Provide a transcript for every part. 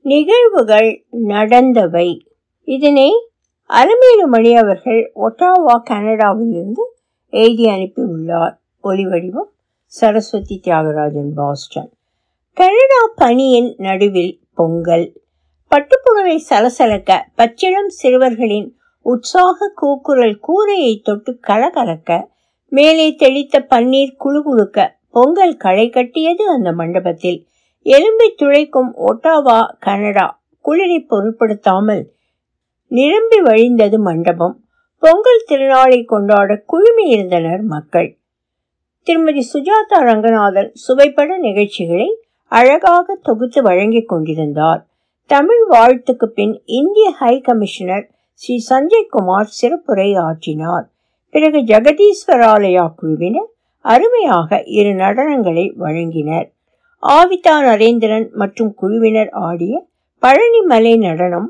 நிகழ்வுகள் நடந்தவை இதனை அலமேலுமணி அவர்கள் ஒட்டாவா கனடாவிலிருந்து எழுதி அனுப்பியுள்ளார் ஒலிவடிவம் சரஸ்வதி தியாகராஜன் பாஸ்டன் கனடா பனியின் நடுவில் பொங்கல் பட்டுப்புடவை சலசலக்க பச்சிளம் சிறுவர்களின் உற்சாக கூக்குரல் கூரையை தொட்டு கலகலக்க மேலே தெளித்த பன்னீர் குழுகுழுக்க பொங்கல் களை கட்டியது அந்த மண்டபத்தில் எலும்பை துளைக்கும் ஒட்டாவா கனடா குளிரை பொருட்படுத்தாமல் நிரம்பி வழிந்தது மண்டபம் பொங்கல் திருநாளை கொண்டாட குழுமியிருந்தனர் மக்கள் திருமதி சுஜாதா ரங்கநாதன் சுவைப்பட நிகழ்ச்சிகளை அழகாக தொகுத்து வழங்கிக் கொண்டிருந்தார் தமிழ் வாழ்த்துக்கு பின் இந்திய ஹை கமிஷனர் ஸ்ரீ சஞ்சய் குமார் சிறப்புரை ஆற்றினார் பிறகு ஜெகதீஸ்வராலயா குழுவினர் அருமையாக இரு நடனங்களை வழங்கினர் ஆவிதா நரேந்திரன் மற்றும் குழுவினர் ஆடிய பழனிமலை நடனம்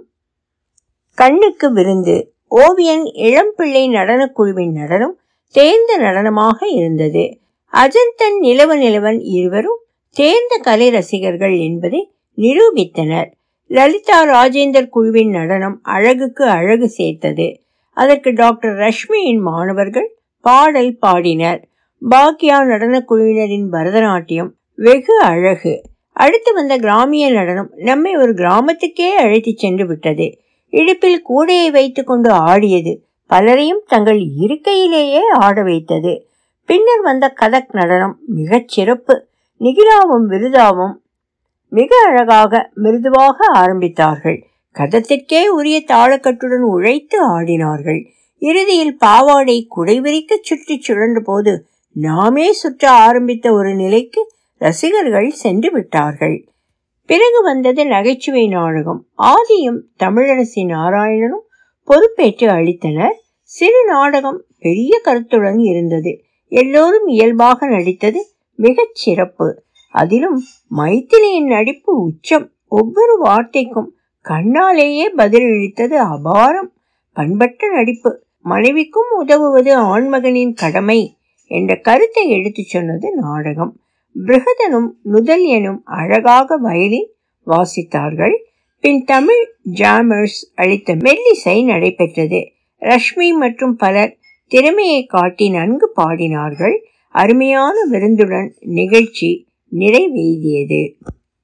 கண்ணுக்கு விருந்து ஓவியன் இளம்பிள்ளை நடனக்குழுவின் நடனம் தேர்ந்த நடனமாக இருந்தது அஜந்தன் நிலவ நிலவன் இருவரும் தேர்ந்த கலை ரசிகர்கள் என்பதை நிரூபித்தனர் லலிதா ராஜேந்தர் குழுவின் நடனம் அழகுக்கு அழகு சேர்த்தது அதற்கு டாக்டர் ரஷ்மியின் மாணவர்கள் பாடல் பாடினர் பாக்யா நடன குழுவினரின் பரதநாட்டியம் வெகு அழகு அடுத்து வந்த கிராமிய நடனம் நம்மை ஒரு கிராமத்துக்கே அழைத்து சென்று விட்டது இடுப்பில் கூடையை வைத்துக்கொண்டு ஆடியது பலரையும் தங்கள் இருக்கையிலேயே ஆட வைத்தது பின்னர் வந்த கதக் நடனம் மிகச் சிறப்பு நிகிலாவும் விருதாவும் மிக அழகாக மிருதுவாக ஆரம்பித்தார்கள் கதத்திற்கே உரிய தாளக்கட்டுடன் உழைத்து ஆடினார்கள் இறுதியில் பாவாடை குடைவிரிக்க சுற்றி சுழன்ற போது நாமே சுற்ற ஆரம்பித்த ஒரு நிலைக்கு ரசிகர்கள் சென்று விட்டார்கள் பிறகு வந்தது நகைச்சுவை நாடகம் ஆதியும் தமிழரசி நாராயணனும் பொறுப்பேற்று அளித்தனர் சிறு நாடகம் பெரிய கருத்துடன் இருந்தது எல்லோரும் இயல்பாக நடித்தது மிகச் சிறப்பு அதிலும் மைத்திலியின் நடிப்பு உச்சம் ஒவ்வொரு வார்த்தைக்கும் கண்ணாலேயே பதிலளித்தது அபாரம் பண்பட்ட நடிப்பு மனைவிக்கும் உதவுவது ஆண்மகனின் கடமை என்ற கருத்தை எடுத்துச் சொன்னது நாடகம் பிருகதனும் நுதல்யனும் அழகாக வயலின் வாசித்தார்கள் பின் தமிழ் ஜாமர்ஸ் அளித்த மெல்லிசை நடைபெற்றது ரஷ்மி மற்றும் பலர் திறமையை காட்டி நன்கு பாடினார்கள் அருமையான விருந்துடன் நிகழ்ச்சி நிறைவேறியது